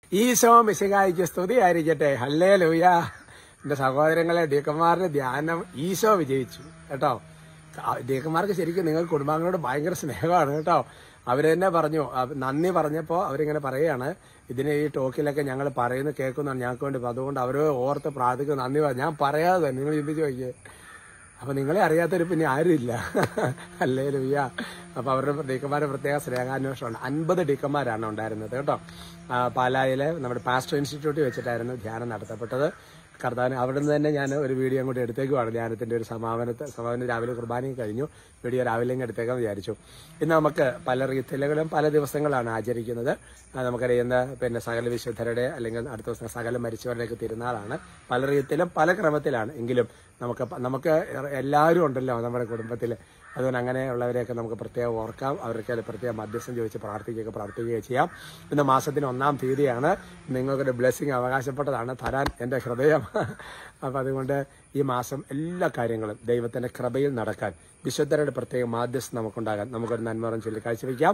ഈശോ മിശികായിക്ക് സ്തുതി ആയിരിക്കട്ടെ ഹല്ലേ ലൂയ എന്റെ സഹോദരങ്ങളെ ഡീക്കന്മാരുടെ ധ്യാനം ഈശോ വിജയിച്ചു കേട്ടോ ഡീക്കന്മാർക്ക് ശരിക്കും നിങ്ങൾ കുടുംബാംഗങ്ങളോട് ഭയങ്കര സ്നേഹമാണ് കേട്ടോ അവര് തന്നെ പറഞ്ഞു അവ- നന്ദി പറഞ്ഞപ്പോ അവരിങ്ങനെ പറയുകയാണ് ഇതിന് ഈ ടോക്കിലൊക്കെ ഞങ്ങൾ പറയുന്നത് കേൾക്കുന്നതാണ് ഞങ്ങൾക്ക് വേണ്ടി അപ്പൊ അതുകൊണ്ട് അവര് ഓർത്ത് പ്രാർത്ഥിക്കുന്നു നന്ദി പറഞ്ഞു ഞാൻ പറയാതെ തന്നെ നിങ്ങൾ ചിന്തിച്ച് നോക്കിയേ അപ്പൊ നിങ്ങളെ അറിയാത്തൊരു പിന്നെ ആരുമില്ല അല്ലേ ലുയ്യ അപ്പൊ അവരുടെ ഡീക്കന്മാരുടെ പ്രത്യേക സ്നേഹാന്വേഷണമാണ് അൻപത് ഡീക്കന്മാരാണ് ഉണ്ടായിരുന്നത് കേട്ടോ ആ, പാലായിലെ നമ്മുടെ പാസ്റ്റർ ഇൻസ്റ്റിറ്റ്യൂട്ടിൽ വെച്ചിട്ടായിരുന്നു ധ്യാനം നടത്തപ്പെട്ടത് കർത്താവിന് അവിടെ നിന്ന് തന്നെ ഞാൻ ഒരു വീഡിയോ അങ്ങോട്ട് എടുത്തേക്കുവാണ് ധ്യാനത്തിന്റെ ഒരു സമാപനത്തെ സമാപനം രാവിലെ കുർബാനയും കഴിഞ്ഞു വീഡിയോ രാവിലെ ഇങ്ങ് എടുത്തേക്കാൻ വിചാരിച്ചു ഇന്ന് നമുക്ക് പല റീത്തിലുകളും പല ദിവസങ്ങളാണ് ആചരിക്കുന്നത് ആ, നമുക്കറിയുന്ന പിന്നെ സകല വിശുദ്ധരുടെ അല്ലെങ്കിൽ അടുത്ത ദിവസം സകല മരിച്ചവരുടെയൊക്കെ തിരുനാളാണ് പല റീത്തിലും പല ക്രമത്തിലാണ് എങ്കിലും നമുക്ക് പ- നമുക്ക് എല്ലാവരും ഉണ്ടല്ലോ നമ്മുടെ കുടുംബത്തിൽ അതുകൊണ്ട് അങ്ങനെയുള്ളവരെയൊക്കെ നമുക്ക് പ്രത്യേകം ഓർക്കാം അവർക്ക് പ്രത്യേകം മധ്യസ്ഥം ചോദിച്ച് പ്രാർത്ഥിക്കുകയൊക്കെ പ്രാർത്ഥിക്കുകയൊക്കെ ചെയ്യാം ഇന്ന് മാസത്തിന് ഒന്നാം തീയതിയാണ് നിങ്ങൾക്കൊരു ബ്ലെസ്സിങ് അവകാശപ്പെട്ടതാണ് തരാൻ എൻ്റെ ഹൃദയം അപ്പം അതുകൊണ്ട് ഈ മാസം എല്ലാ കാര്യങ്ങളും ദൈവത്തിന്റെ കൃപയിൽ നടക്കാൻ വിശുദ്ധരുടെ പ്രത്യേക മാധ്യസ്ഥം നമുക്കുണ്ടാകാൻ നമുക്കൊരു നന്മറും ചൊല്ലി കാഴ്ചവെക്കാം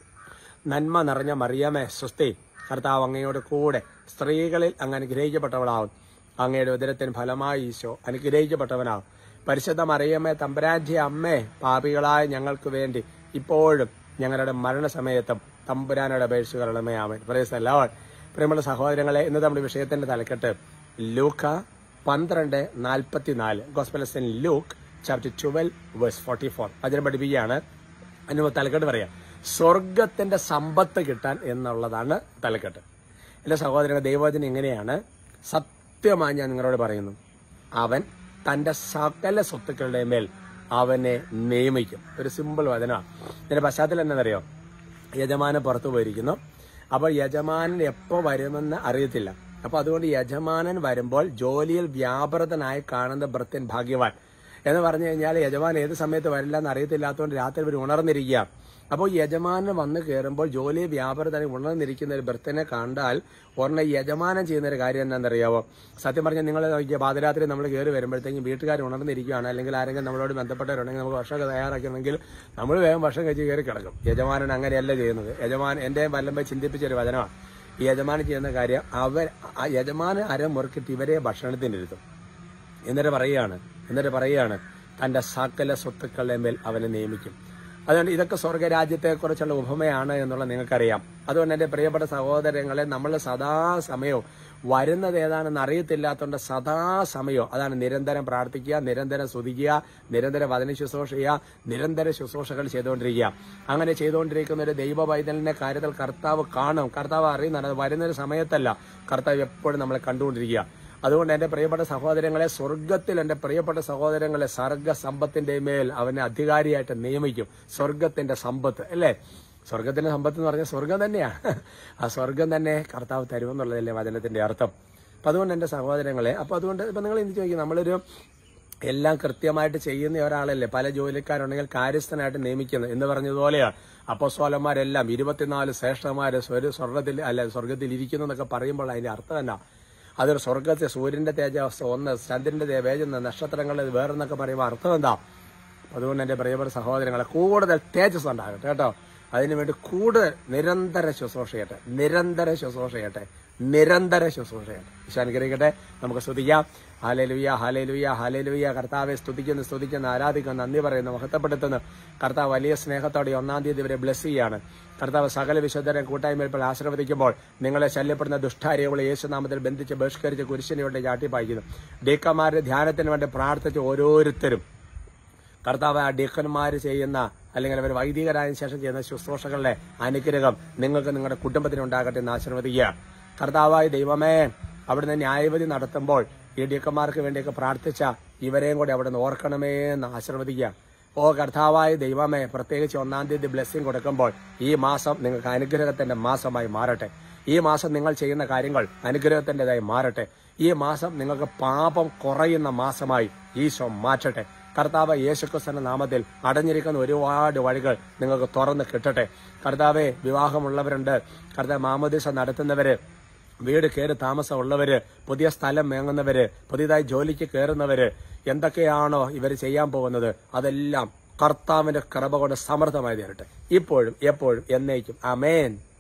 നന്മ നിറഞ്ഞ മറിയമേ സ്വസ്തി കർത്താവ് അങ്ങയോട് കൂടെ സ്ത്രീകളിൽ അങ്ങ് അനുഗ്രഹിക്കപ്പെട്ടവളാവും അങ്ങയുടെ ഉദരത്തിന് ഫലമായി ഈശോ അനുഗ്രഹിക്കപ്പെട്ടവനാവും പരിശുദ്ധ മറിയമ്മേ തമ്പുരാന്റെ അമ്മേ പാപികളായ ഞങ്ങൾക്ക് വേണ്ടി ഇപ്പോഴും ഞങ്ങളുടെ മരണസമയത്തും തമ്പുരാനോട് അപേക്ഷിക്കണമേ ആമൻ പ്രേസ് എല്ലാവൺ പ്രിയമുള്ള സഹോദരങ്ങളെ ഇന്ന് നമ്മുടെ വിഷയത്തിന്റെ തലക്കെട്ട് ലൂക്ക പന്ത്രണ്ട് നാൽപ്പത്തിനാല് gospels in Luke chapter twelve verse forty four അതിനെ പഠിപ്പിക്കുകയാണ് അതിന് തലക്കെട്ട് പറയാം സ്വർഗത്തിന്റെ സമ്പത്ത് കിട്ടാൻ എന്നുള്ളതാണ് തലക്കെട്ട് എന്റെ സഹോദരൻ ദൈവത്തിന് എങ്ങനെയാണ് സത്യമായി ഞാൻ നിങ്ങളോട് പറയുന്നു അവൻ തന്റെ സകല സ്വത്തുക്കളുടെ മേൽ അവനെ നിയമിക്കും ഒരു സിമ്പിൾ വചനമാണ് ഇതിന്റെ പശ്ചാത്തലം എന്നറിയോ യജമാനൻ പുറത്തു പോയിരിക്കുന്നു അപ്പോൾ യജമാനൻ എപ്പോ വരുമെന്ന് അറിയത്തില്ല അപ്പൊ അതുകൊണ്ട് യജമാനൻ വരുമ്പോൾ ജോലിയിൽ വ്യാപൃതനായി കാണുന്ന ഭൃത്യൻ ഭാഗ്യവാൻ എന്ന് പറഞ്ഞു കഴിഞ്ഞാൽ യജമാൻ ഏത് സമയത്ത് വരില്ല എന്ന് അറിയത്തില്ലാത്തതുകൊണ്ട് രാത്രി ഇവർ ഉണർന്നിരിക്കുക അപ്പോൾ യജമാനൻ വന്ന് കയറുമ്പോൾ ജോലി വ്യാപാരത്തിന് ഉണർന്നിരിക്കുന്ന ഒരു ഭർത്തനെ കണ്ടാൽ ഉടനെ യജമാനൻ ചെയ്യുന്ന ഒരു കാര്യം എന്താണെന്നറിയാവോ സത്യം പറഞ്ഞാൽ നിങ്ങൾ നോക്കിയ പാതിരാത്രി നമ്മൾ കയറി വരുമ്പോഴത്തേക്കും വീട്ടുകാർ ഉണർന്നിരിക്കുകയാണ് അല്ലെങ്കിൽ ആരെങ്കിലും നമ്മളോട് ബന്ധപ്പെട്ടവരുണ്ടെങ്കിൽ നമുക്ക് ഭക്ഷണമൊക്കെ തയ്യാറാക്കണമെങ്കിൽ നമ്മൾ വേഗം ഭക്ഷണം കഴിച്ച് കയറി കിടക്കും യജമാനൻ അങ്ങനെയല്ല ചെയ്യുന്നത് യജമാൻ എന്റെ വല്ലമ്പ ചിന്തിപ്പിച്ച ഒരു വചനമാണ് ഈ യജമാനൻ ചെയ്യുന്ന കാര്യം അവർ ആ യജമാനൻ അരമുറുക്കിട്ട് ഇവരെ ഭക്ഷണത്തിനിരുത്തും എന്നിട്ട് പറയുകയാണ് എന്നിട്ട് പറയുകയാണ് തന്റെ സകല സ്വത്തുക്കളുടെ മേൽ അവനെ നിയമിക്കും അതുകൊണ്ട് ഇതൊക്കെ സ്വർഗരാജ്യത്തെക്കുറിച്ചുള്ള ഉപമയാണ് എന്നുള്ളത് നിങ്ങൾക്കറിയാം അതുകൊണ്ട് എന്റെ പ്രിയപ്പെട്ട സഹോദരങ്ങളെ നമ്മൾ സദാസമയവും വരുന്നത് ഏതാണെന്ന് അറിയത്തില്ലാത്തതുകൊണ്ട് സദാസമയവും അതാണ് നിരന്തരം പ്രാർത്ഥിക്കുക നിരന്തരം സ്തുതിക്കുക നിരന്തരം വചന ശുശ്രൂഷ ചെയ്യുക നിരന്തര ശുശ്രൂഷകൾ ചെയ്തുകൊണ്ടിരിക്കുക അങ്ങനെ ചെയ്തുകൊണ്ടിരിക്കുന്ന ഒരു ദൈവ പൈതലിന്റെ കാര്യത്തിൽ കർത്താവ് കാണും കർത്താവ് അറിയുന്നതാണ് അത് വരുന്നൊരു സമയത്തല്ല കർത്താവ് എപ്പോഴും നമ്മളെ കണ്ടുകൊണ്ടിരിക്കുക അതുകൊണ്ട് എന്റെ പ്രിയപ്പെട്ട സഹോദരങ്ങളെ സ്വർഗത്തിൽ എന്റെ പ്രിയപ്പെട്ട സഹോദരങ്ങളെ സർഗ സമ്പത്തിന്റെ മേൽ അവനെ അധികാരിയായിട്ട് നിയമിക്കും സ്വർഗത്തിന്റെ സമ്പത്ത് അല്ലേ സ്വർഗത്തിന്റെ സമ്പത്ത് എന്ന് പറഞ്ഞാൽ സ്വർഗം തന്നെയാണ് ആ സ്വർഗം തന്നെ കർത്താവ് തരുമെന്നുള്ളതല്ലേ വചനത്തിന്റെ അർത്ഥം അപ്പൊ അതുകൊണ്ട് എന്റെ സഹോദരങ്ങളെ അപ്പൊ അതുകൊണ്ട് ഇപ്പൊ നിങ്ങൾ എന്ത് ചോദിക്കും നമ്മളൊരു എല്ലാം കൃത്യമായിട്ട് ചെയ്യുന്ന ഒരാളല്ലേ പല ജോലിക്കാരുണ്ടെങ്കിൽ കാര്യസ്ഥനായിട്ട് നിയമിക്കുന്നത് എന്ന് പറഞ്ഞതുപോലെയാണ് അപ്പസ്വലന്മാരെല്ലാം ഇരുപത്തിനാല് ശ്രേഷ്ഠന്മാര് സ്വര സ്വർഗത്തിൽ അല്ല സ്വർഗത്തിൽ ഇരിക്കുന്നു എന്നൊക്കെ പറയുമ്പോൾ അതിന്റെ അർത്ഥം എന്നാ അതൊരു സ്വർഗത്തെ സൂര്യന്റെ തേജസ് ഒന്ന് ചന്ദ്രന്റെ തേജസ് നക്ഷത്രങ്ങളുടെ വേറെന്നൊക്കെ പറയുമ്പോൾ അർത്ഥം എന്താ അതുകൊണ്ട് എന്റെ പ്രിയപ്പെട്ട സഹോദരങ്ങളെ കൂടുതൽ തേജസ് ഉണ്ടാകട്ടെ കേട്ടോ അതിനുവേണ്ടി കൂടുതൽ നിരന്തര ശുശ്രൂഷ ചെയ്യട്ടെ നിരന്തര ശുശ്രൂഷ ചെയ്യട്ടെ നിരന്തര ശുശ്രൂഷ ചെയ്യട്ടെ ഈശോ അനുഗ്രഹിക്കട്ടെ നമുക്ക് സ്തുതിക്കാം ഹാലേലുയ്യ ഹാലേലുയ്യ ഹാലേലുയ്യ കർത്താവെ സ്തുതിക്കുന്നു സ്തുതിക്കുന്നു ആരാധിക്കുന്നു നന്ദി പറയുന്നു മഹത്വപ്പെടുത്തുന്നു കർത്താവ് വലിയ സ്നേഹത്തോടെ ഈ ഒന്നാം തീയതി ഇവരെ ബ്ലസ് ചെയ്യാണ് കർത്താവ് സകല വിശുദ്ധരെ കൂട്ടായ്മയിൽ ഇപ്പോൾ ആശീർവദിക്കുമ്പോൾ നിങ്ങളെ ശല്യപ്പെടുന്ന ദുഷ്ടാരികളെ യേശുനാമത്തിൽ ബന്ധിച്ച് ബഹിഷ്കരിച്ച് കുരിശിനെയോടെ ചാട്ടിപ്പായിക്കുന്നു ഡീക്കന്മാരുടെ ധ്യാനത്തിന് വേണ്ടി പ്രാർത്ഥിച്ച് ഓരോരുത്തരും കർത്താവ് ആ ഡീക്കന്മാർ ചെയ്യുന്ന അല്ലെങ്കിൽ അവർ വൈദികരായതിനു ശേഷം ചെയ്യുന്ന ശുശ്രൂഷകളുടെ അനുഗ്രഹം നിങ്ങൾക്ക് നിങ്ങളുടെ കുടുംബത്തിന് ഉണ്ടാകട്ടെ എന്ന് ആശീർവദിക്കുക കർത്താവായ ദൈവമേ അവിടുന്ന് ന്യായവിധി നടത്തുമ്പോൾ ഈ ഡീക്കന്മാർക്ക് വേണ്ടിയൊക്കെ പ്രാർത്ഥിച്ച ഇവരെയും കൂടി അവിടെ നിന്ന് ഓർക്കണമേ എന്ന് ആശീർവദിക്കുക ഓ കർത്താവായ ദൈവമേ പ്രത്യേകിച്ച് ഒന്നാം തീയതി ബ്ലെസ്സിങ് കൊടുക്കുമ്പോൾ ഈ മാസം നിങ്ങൾക്ക് അനുഗ്രഹത്തിന്റെ മാസമായി മാറട്ടെ ഈ മാസം നിങ്ങൾ ചെയ്യുന്ന കാര്യങ്ങൾ അനുഗ്രഹത്തിൻ്റെതായി മാറട്ടെ ഈ മാസം നിങ്ങൾക്ക് പാപം കുറയുന്ന മാസമായി ഈശോ മാറ്റട്ടെ കർത്താവ് യേശുക്രിസ്തുവിന്റെ നാമത്തിൽ അടഞ്ഞിരിക്കുന്ന ഒരുപാട് വഴികൾ നിങ്ങൾക്ക് തുറന്ന് കിട്ടട്ടെ കർത്താവെ വിവാഹമുള്ളവരുണ്ട് കർത്താവ് മാമോദിസ നടത്തുന്നവര് വീട് കയറി താമസമുള്ളവര് പുതിയ സ്ഥലം മേങ്ങുന്നവര് പുതിയതായി ജോലിക്ക് കയറുന്നവര് എന്തൊക്കെയാണോ ഇവർ ചെയ്യാൻ പോകുന്നത് അതെല്ലാം കർത്താവിന്റെ കൃപ കൊണ്ട് സമൃദ്ധമായി തരട്ടെ ഇപ്പോഴും എപ്പോഴും എന്നേക്കും അമേൻ